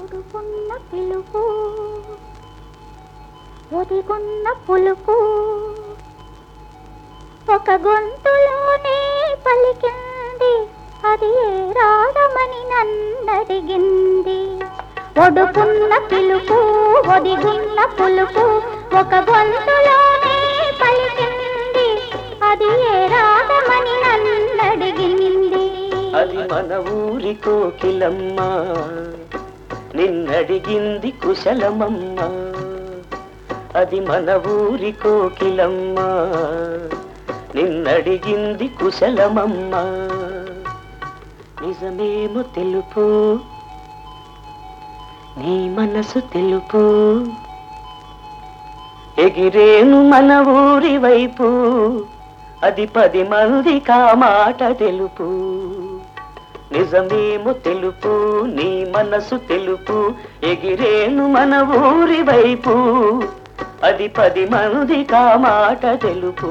ఒడుకున్న పిలుపు ఒదిగున్న పులుపు ఒక గొంతులోనే పలికింది అది ఏ రాగమని నన్నడిగింది ఒడుకున్న పిలుపు ఒదిగున్న పులుపు ఒక గొంతులోనే పలికింది అది ఏ రాగమని నన్నడిగింది అది మన ఊరి కోకిలమ్మ నిన్నడిగింది కుశలమమ్మ అది మన ఊరి కోకిలమ్మ నిన్నడిగింది కుశలమమ్మ నిజమేమో తెలుపు నీ మనసు తెలుపు ఎగిరేను మన ఊరి వైపు అది పది మంది కామాట తెలుపు నిజమేమో తెలుపు నీ మనసు తెలుపు ఎగిరేను మన ఊరి వైపు అది పది మంది కామాట తెలుపు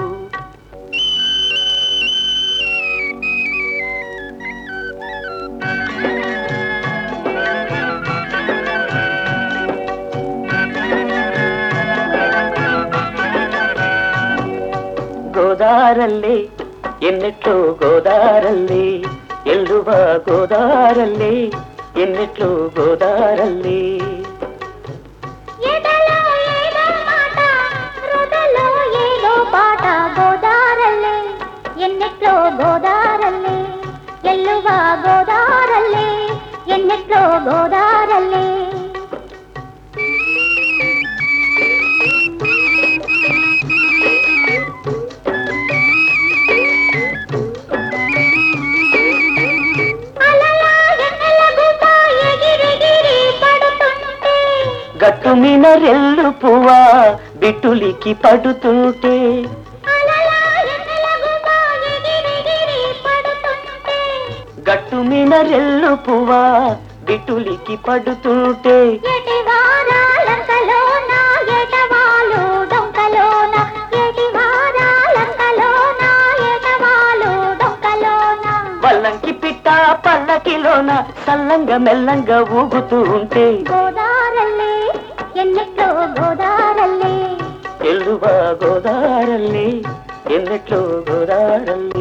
ಗೋದಾರಲ್ಲೇ ಎನ್ನೆಟ್ಟೋ ಗೋದಾರಲ್ಲೇ ಎಳ್ಳುವ ಗೋದಾರಲ್ಲೇ ಎನ್ನೆಟ್ಟೋ ಗೋದಾರಲ್ಲೇ ఎదలో ఏదో మాట హృదలో ఏదో పాట గోదారల్లే ఎన్నెట్లో గోదారల్లే ఎల్లువ గోదారల్లే ఎన్నెట్లో గోదారల్లే అలలా ఎన్నెల గుట్ట ఎగిరెగిరి పడుతుంటే గట్టు మీద రెల్లు పువ్వా బిట్టులికి పడుతుంటే అలలా ఎన్నెల గుట్ట ఎగిరెగిరి పడుతుంటే గట్టు మీద రెల్లు పువ్వా బిట్టులికి పడుతుంటే ఎటి వారాలంకలోన ఎటవాలు డొంకలోన ఎటి వారాలంకలోన ఎటవాలు డొంకలోన వల్లంకి పిట్ట పల్లకిలోన సల్లంగా మెల్లంగా ఊగుతూ ఉంటే గోదారల్లే ఎన్నెట్లో గోదారల్లే ఎల్లువ గోదారల్లే ఎన్నెట్లో గోదారల్లే